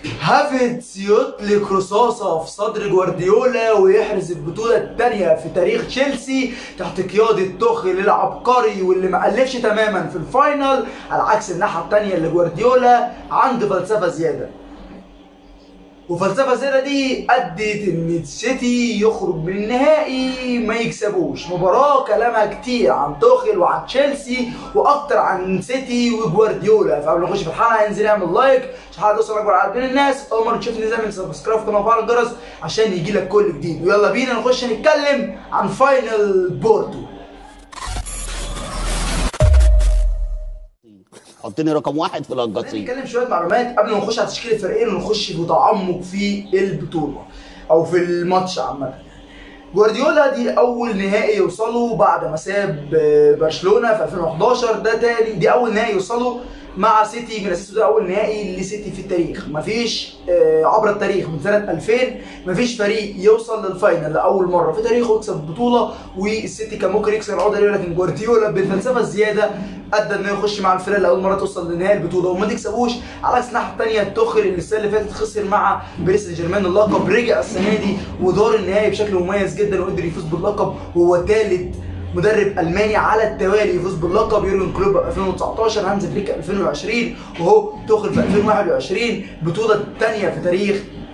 هافرتز يطلق رصاصة في صدر جوارديولا ويحرز البطولة الثانية في تاريخ تشيلسي تحت قيادة توخيل العبقري واللي ما قلفش تماما في الفاينل على عكس الناحية الثانية اللي جوارديولا عنده فلسفة زيادة وفلسفه زيادة دي ادت ان السيتي يخرج من النهائي ما يكسبوش مباراه كلامها كتير عن توخيل وعن تشيلسي واكتر عن سيتي وجوارديولا فقبل ما نخش في الحلقه انزل اعمل لايك عشان حلقه توصل اكبر عدد من الناس اول مره تشوفني زي سبسكرايب وكمان فعل الجرس عشان يجي لك كل جديد ويلا بينا نخش نتكلم عن فاينل بورتو حطني رقم واحد في القصيم نتكلم شويه معلومات قبل ما نخش على تشكيل الفريقين ونخش بتعمق في البطوله او في الماتش عامه جوارديولا دي اول نهائي يوصله بعد ما ساب برشلونه في 2011 ده تاني دي اول نهائي يوصله مع سيتي من اساسه ده اول نهائي لسيتي في التاريخ مفيش آه، عبر التاريخ من سنه 2000 مفيش فريق يوصل للفاينل لاول مره في تاريخه يكسب البطوله والسيتي كان ممكن يكسب العقده دي لكن جوارديولا بالفلسفه الزياده ادى انه يخش مع الفريق لاول مره توصل لنهائي البطوله وما تكسبوش على عكس الناحيه الثانيه توخيل اللي السنه اللي فاتت خسر مع باريس سان جيرمان اللقب رجع السنه دي ودار النهائي بشكل مميز جدا وقدر يفوز باللقب وهو ثالث مدرب الماني على التوالي يفوز باللقب يورجن كلوب 2019 هانز فليك 2020 وهو توخيل في 2021 بطوله الثانيه في تاريخ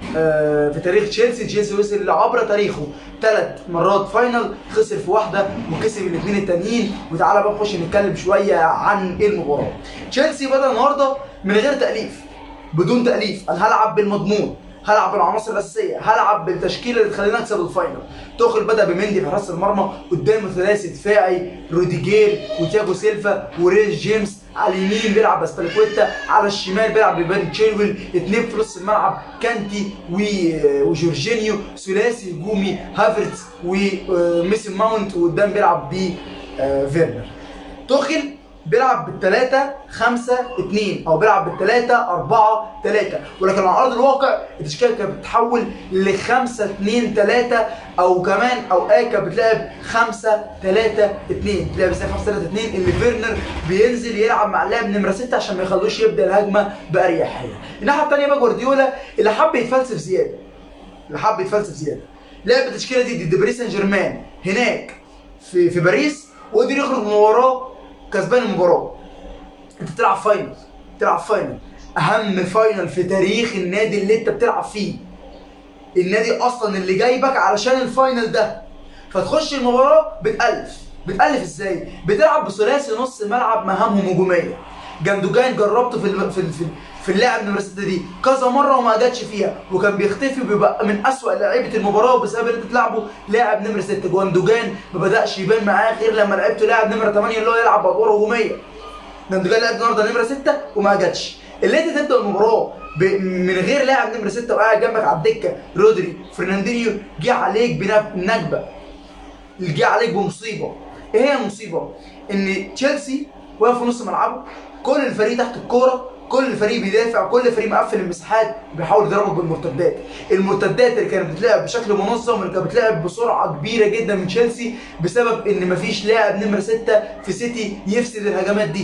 آه، في تاريخ تشيلسي تشيلسي وصل عبر تاريخه ثلاث مرات فاينل خسر في واحده وكسب الاثنين التانيين وتعالى بقى نخش نتكلم شويه عن المباراه تشيلسي بدا النهارده من غير تاليف بدون تاليف انا هلعب بالمضمون هلعب بالعناصر الاساسيه هلعب بالتشكيله اللي تخلينا نكسب الفاينل توخيل بدا بمندي في حراسه المرمى قدامه ثلاثي دفاعي روديجير وتياجو سيلفا وريس جيمس على اليمين بيلعب باسباليكويتا على الشمال بيلعب ببان تشيلويل اثنين في نص الملعب كانتي و- وجورجينيو ثلاثي هجومي هافرتز وميسن ماونت وقدام بيلعب ب آه، فيرنر توخيل بيلعب بالثلاثة خمسة اتنين أو بيلعب بالثلاثة أربعة ثلاثة ولكن على أرض الواقع التشكيلة كانت بتتحول لخمسة اتنين ثلاثة أو كمان أوقات كانت بتلعب خمسة ثلاثة اتنين بتلعب ازاي خمسة ثلاثة اتنين اللي فيرنر بينزل يلعب مع اللاعب نمرة ستة عشان ما يخلوش يبدأ الهجمة بأريحية الناحية التانية بقى جوارديولا اللي حب يتفلسف زيادة اللي حب يتفلسف زيادة لعب التشكيلة دي ضد باريس سان جيرمان هناك في في باريس وقدر يخرج من وراه كسبان المباراه انت بتلعب فاينل بتلعب فاينل اهم فاينل في تاريخ النادي اللي انت بتلعب فيه النادي اصلا اللي جايبك علشان الفاينل ده فتخش المباراه بتالف بتالف ازاي بتلعب بثلاثي نص ملعب مهامهم هجوميه جندوجان جربته في الم... في ال- في, ال- في اللاعب نمره 6 دي كذا مره وما جاتش فيها وكان بيختفي وبيبقى من اسوأ لعيبه المباراه بسبب ان انت تلعبه لاعب نمره 6 جواندوجان ما بداش يبان معاه غير لما لعبته لاعب نمره 8 اللي هو يلعب بادوار هجوميه جندوجان لعب النهارده نمره 6 وما جاتش اللي انت تبدا المباراه ب... من غير لاعب نمره 6 وقاعد جنبك على الدكه رودري فرناندينيو جه عليك بنب- بنكبه جه عليك بمصيبه ايه هي المصيبه ان تشيلسي واقف في نص ملعبه كل الفريق تحت الكوره كل الفريق بيدافع كل فريق مقفل المساحات بيحاول يضربك بالمرتدات المرتدات اللي كانت بتتلعب بشكل منظم اللي كانت بتتلعب بسرعه كبيره جدا من تشيلسي بسبب ان مفيش لاعب نمره 6 في سيتي يفسد الهجمات دي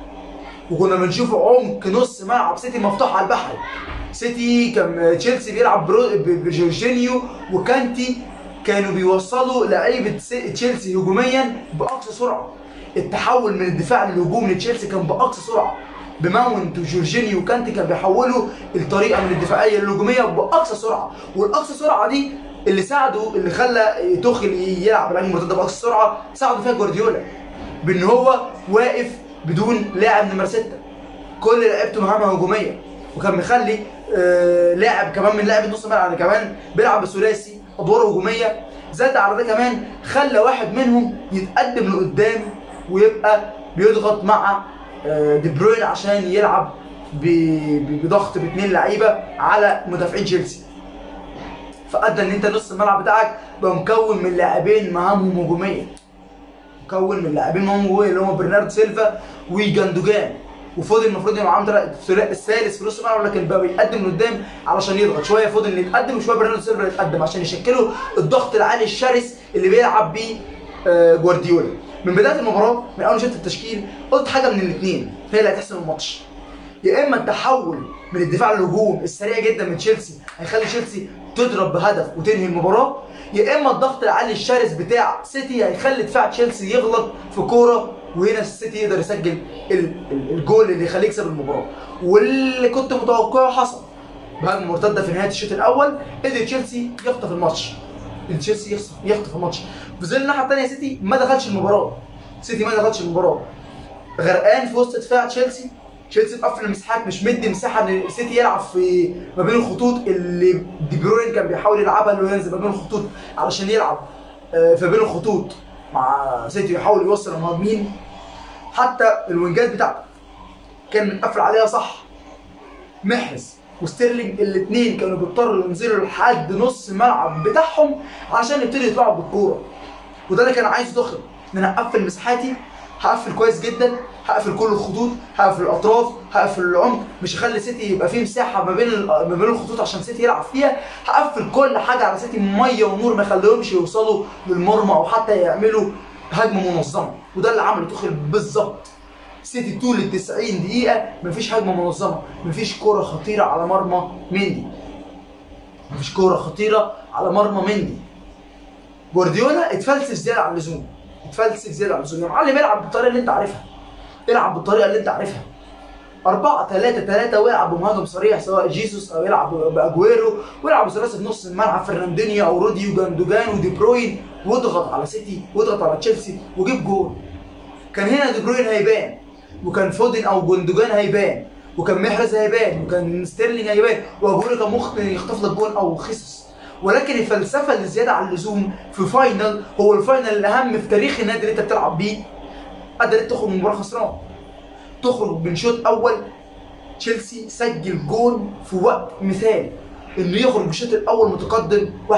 وكنا بنشوف عمق نص ملعب سيتي مفتوح على البحر سيتي كان تشيلسي بيلعب برو- ب- بجورجينيو وكانتي كانوا بيوصلوا لعيبه سي- تشيلسي هجوميا باقصى سرعه التحول من الدفاع للهجوم لتشيلسي كان باقصى سرعه بماونت وجورجينيو وكانتي كان بيحولوا الطريقه من الدفاعيه للهجوميه باقصى سرعه والاقصى سرعه دي اللي ساعده اللي خلى توخيل يلعب الهجمه المرتده باقصى سرعه ساعده فيها جوارديولا بان هو واقف بدون لاعب نمره 6 كل لعيبته مهامها هجوميه وكان مخلي آه لاعب كمان من لاعب نص ملعب يعني كمان بيلعب بثلاثي ادوار هجوميه زاد على ده كمان خلى واحد منهم يتقدم لقدام ويبقى بيضغط مع آه دي بروين عشان يلعب ب- ب- بضغط باثنين لعيبه على مدافعين تشيلسي فادى ان انت نص الملعب بتاعك بقى مكون من لاعبين مهامهم هجوميه مكون من لاعبين مهمهم هجوميه اللي هم برناردو سيلفا وجاندوجان وفودن المفروض يبقى معاهم تلات- الثلاثي الثالث في نص الملعب لكن بقى بيتقدم لقدام علشان يضغط شويه فودن يتقدم وشويه برناردو سيلفا يتقدم عشان يشكلوا الضغط العالي الشرس اللي بيلعب بيه آه، جوارديولا من بدايه المباراه من اول ما شفت التشكيل قلت حاجه من الاثنين هي اللي هتحسم الماتش يا اما التحول من الدفاع للهجوم السريع جدا من تشيلسي هيخلي تشيلسي تضرب بهدف وتنهي المباراه يا اما الضغط العالي الشرس بتاع سيتي هيخلي دفاع تشيلسي يغلط في كوره وهنا السيتي يقدر يسجل ال- ال- الجول اللي يخليه يكسب المباراه واللي كنت متوقعه حصل بهجمه مرتده في نهايه الشوط الاول قدر تشيلسي يخطف الماتش قدر تشيلسي يخطف يخطف الماتش في ظل الناحيه الثانيه سيتي ما دخلش المباراه سيتي ما دخلش المباراه غرقان في وسط دفاع تشيلسي تشيلسي مقفل المساحات مش مدي مساحه ان سيتي يلعب في ما بين الخطوط اللي دي بروين كان بيحاول يلعبها انه ينزل ما بين الخطوط علشان يلعب آه، في بين الخطوط مع سيتي يحاول يوصل المهاجمين حتى الوينجات بتاعته كان مقفل عليها صح محرز وستيرلينج الاثنين كانوا بيضطروا ينزلوا لحد نص الملعب بتاعهم عشان يبتدوا يطلعوا بالكوره وده اللي كان عايز يدخل ان انا اقفل مساحاتي هقفل كويس جدا هقفل كل الخطوط هقفل الاطراف هقفل العمق مش هخلي سيتي يبقى فيه مساحه ما بين ال- ما بين الخطوط عشان سيتي يلعب فيها هقفل كل حاجه على سيتي ميه ونور ما يخليهمش يوصلوا للمرمى او حتى يعملوا هجمه منظمه وده اللي عمله توخيل بالظبط سيتي طول ال 90 دقيقة مفيش هجمة منظمة، مفيش كورة خطيرة على مرمى مندي. مفيش كورة خطيرة على مرمى مندي. جوارديولا اتفلسف زيادة عن اللزوم. اتفلسف زيادة عن اللزوم، يا معلم العب بالطريقة اللي أنت عارفها. العب بالطريقة اللي أنت عارفها. 4 3 3 ويلعب بمهاجم صريح سواء جيسوس او يلعب باجويرو ويلعب بثلاثي في نص الملعب فرناندينيو او رودي وجاندوجان ودي بروين واضغط على سيتي واضغط على تشيلسي وجيب جول. كان هنا دي بروين هيبان وكان فودن او جندوجان هيبان وكان محرز هيبان وكان ستيرلينج هيبان واجويرو كان ممكن يخطف لك جول او خصص ولكن الفلسفه اللي زياده عن اللزوم في فاينل هو الفاينل الاهم في تاريخ النادي اللي انت بتلعب بيه قدرت تخرج من مباراه خسران تخرج من شوط اول تشيلسي سجل جول في وقت مثالي انه يخرج الشوط الاول متقدم 1-0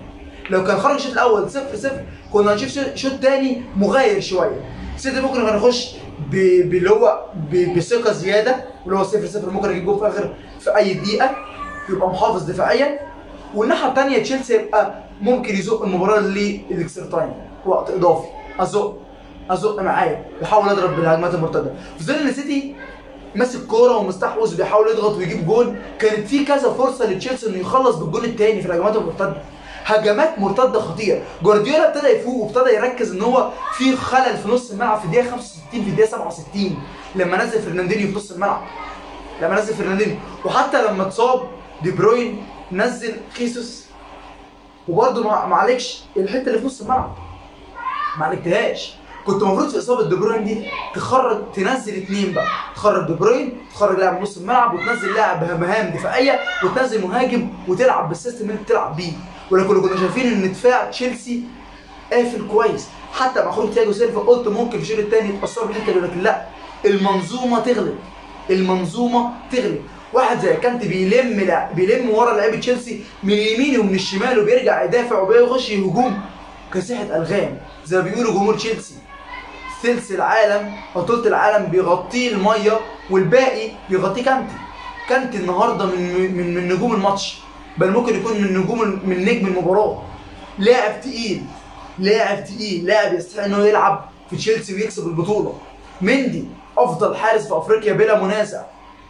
لو كان خرج الشوط الاول 0-0 كنا هنشوف شوط- شوط تاني مغاير شويه سيتي ممكن كان يخش ب- باللي هو ب- بثقه زياده واللي هو 0-0 ممكن يجيب جول في اخر في اي دقيقه يبقى محافظ دفاعيا والناحيه الثانيه تشيلسي يبقى ممكن يزق المباراه للاكسترا تايم وقت اضافي ازق ازق معايا بيحاول اضرب بالهجمات المرتده في ظل ان سيتي ماسك كوره ومستحوذ بيحاول يضغط ويجيب جول كانت في كذا فرصه لتشيلسي انه يخلص بالجول الثاني في الهجمات المرتده هجمات مرتده خطيره جوارديولا ابتدى يفوق وابتدى يركز ان هو في خلل في نص الملعب في الدقيقه 65 في الدقيقه 67 لما نزل فرناندينيو في نص الملعب لما نزل فرناندينيو وحتى لما اتصاب دي بروين نزل خيسوس وبرده ما ما عالجش الحته اللي في نص الملعب ما عالجتهاش كنت المفروض في اصابه دي بروين دي تخرج تنزل اثنين بقى تخرج دي بروين تخرج لاعب نص الملعب وتنزل لاعب مهام دفاعيه وتنزل مهاجم وتلعب بالسيستم اللي انت بتلعب بيه ولكن كنا شايفين ان دفاع تشيلسي قافل كويس حتى مع خروج تياجو سيلفا قلت ممكن في الشوط الثاني يتاثروا بالحته دي لكن لا المنظومه تغلب المنظومه تغلب واحد زي كانت بيلم لع... بيلم ورا لعيبه تشيلسي من اليمين ومن الشمال وبيرجع يدافع وبيخش هجوم كساحه الغام زي ما بيقولوا جمهور تشيلسي ثلث العالم او ثلث العالم بيغطيه الميه والباقي بيغطيه كانتي كانتي النهارده من من من نجوم الماتش بل ممكن يكون من نجوم من نجم المباراه لاعب تقيل لاعب تقيل لاعب يستحق انه يلعب في تشيلسي ويكسب البطوله مندي افضل حارس في افريقيا بلا منازع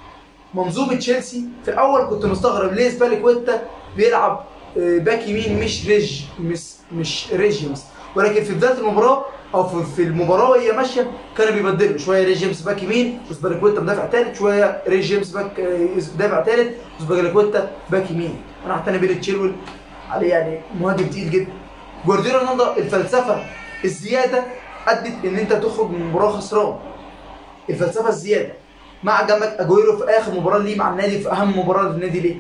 منظومه تشيلسي في الاول كنت مستغرب ليه سباليكويتا بيلعب آه، باك يمين مش ريج مش مش ريجيمس ولكن في بدايه المباراه او في, في المباراه وهي ماشيه كانوا بيبدلوا شويه ريجيمس باك يمين وسباليكويتا مدافع ثالث شويه ريجيمس باك آه، مدافع ثالث وسباليكويتا باك يمين انا حتى بيلي تشيلول عليه يعني مهاجم تقيل جدا جوارديولا النهارده الفلسفه الزياده ادت ان انت تخرج من المباراه خسران الفلسفه الزياده مع جنبك اجويرو في اخر مباراه ليه مع النادي في اهم مباراه للنادي ليه؟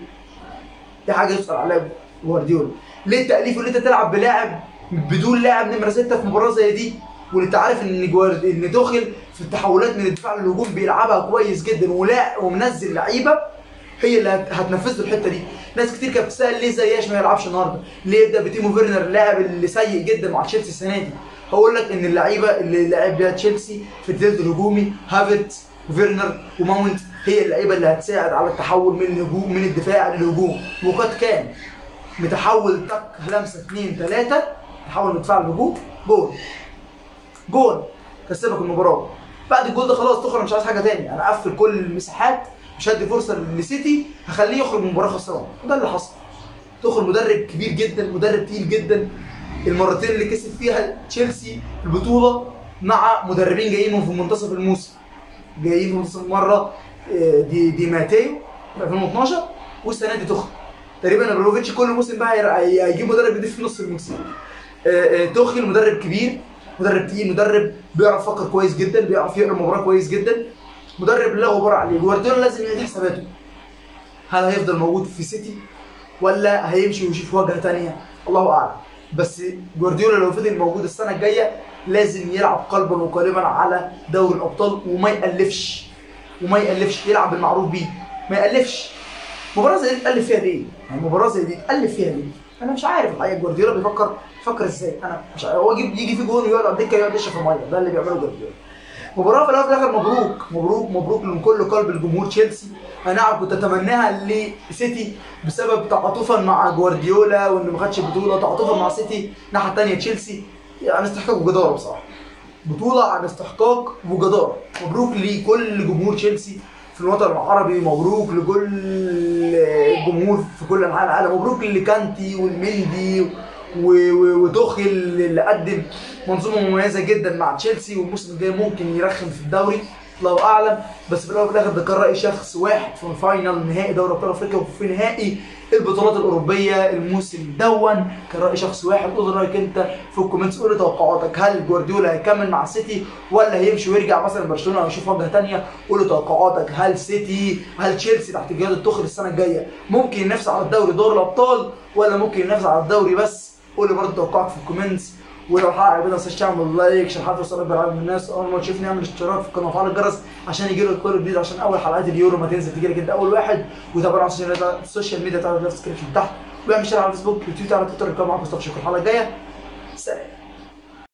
دي حاجه يسال عليها جوارديولا ليه التاليف واللي انت تلعب بلاعب بدون لاعب نمره سته في مباراه زي دي واللي انت عارف ان جوارد ان توخل في التحولات من الدفاع للهجوم بيلعبها كويس جدا ولا ومنزل لعيبه هي اللي هت- هتنفذ له الحته دي ناس كتير كانت بتسال ليه زياش ما يلعبش النهارده ليه يبدا بتيمو فيرنر اللاعب اللي سيء جدا مع تشيلسي السنه دي هقول لك ان اللعيبه اللي لعب بيها تشيلسي في الثلث الهجومي هافرتز وفيرنر وماونت هي اللعيبه اللي هتساعد على التحول من الهجوم من الدفاع للهجوم وقد كان متحول تك لمسه اثنين ثلاثه تحول من الدفاع للهجوم جول جول كسبك المباراه بعد الجول ده خلاص تخرج مش عايز حاجه تاني انا اقفل كل المساحات مش هدي فرصه لسيتي هخليه يخرج من المباراه خسران وده اللي حصل تخرج مدرب كبير جدا مدرب تقيل جدا المرتين اللي كسب فيها تشيلسي البطوله مع مدربين جايين من في منتصف الموسم جايين في منتصف مره آه، دي دي ماتيو في 2012 والسنه دي تخرج تقريبا ابراهيموفيتش كل موسم بقى هير- هي- هيجيب مدرب جديد في نص الموسم آه، آه، توخيل مدرب كبير مدرب تقيل مدرب بيعرف يفكر كويس جدا بيعرف يقرا المباراه كويس جدا مدرب لا غبار عليه جوارديولا لازم يعيد حساباته هل هيفضل موجود في سيتي ولا هيمشي ويشوف واجهه تانية الله اعلم بس جوارديولا لو فضل موجود السنه الجايه لازم يلعب قلبا وقالبا على دوري الابطال وما يالفش وما يالفش يلعب بالمعروف بيه ما يالفش مباراه زي دي تالف فيها ليه؟ يعني مباراه زي دي تالف فيها ليه؟ انا مش عارف الحقيقه جوارديولا بيفكر بيفكر ازاي انا مش عارف هو يجي يجي في جون ويقعد على الدكه يقعد يشرب الميه ده اللي بيعمله جوارديولا مباراه في الاول وفي الاخر مبروك مبروك مبروك من كل قلب الجمهور تشيلسي انا نعم كنت اتمناها لسيتي بسبب تعاطفا مع جوارديولا وانه ما خدش البطوله تعاطفا مع سيتي الناحيه الثانيه تشيلسي عن استحقاق وجداره بصراحه بطوله عن استحقاق وجداره مبروك لكل جمهور تشيلسي في الوطن العربي مبروك لكل الجمهور في كل انحاء العالم مبروك لكانتي والمندي و- و- وتوخيل اللي قدم منظومه مميزه جدا مع تشيلسي والموسم الجاي ممكن يرخم في الدوري الله اعلم بس في الاول وفي الاخر ده كان راي شخص واحد في فاينل نهائي دوري ابطال افريقيا وفي نهائي البطولات الاوروبيه الموسم دون كان راي شخص واحد قول رايك انت في الكومنتس قول لي توقعاتك هل جوارديولا هيكمل مع السيتي ولا هيمشي ويرجع مثلا برشلونه ويشوف واجهه ثانيه قول لي توقعاتك هل سيتي هل تشيلسي تحت قياده توخيل السنه الجايه ممكن ينافس على الدوري دوري الابطال ولا ممكن ينافس على الدوري بس قول لي برضه توقعك في الكومنتس ولو حقق عجبتك ما تنساش تعمل لايك عشان حتى توصل اكبر عدد من الناس اول ما تشوفني اعمل اشتراك في القناه وفعل الجرس عشان يجي لك كل جديد عشان اول حلقات اليورو ما تنزل تجي لك انت اول واحد وتابعنا على السوشيال ميديا- السوشيال ميديا بتاعتنا في الديسكربشن تحت واعمل شير على الفيسبوك وتويتر على تويتر القناه معاكم مصطفى شكرا الحلقه الجايه سلام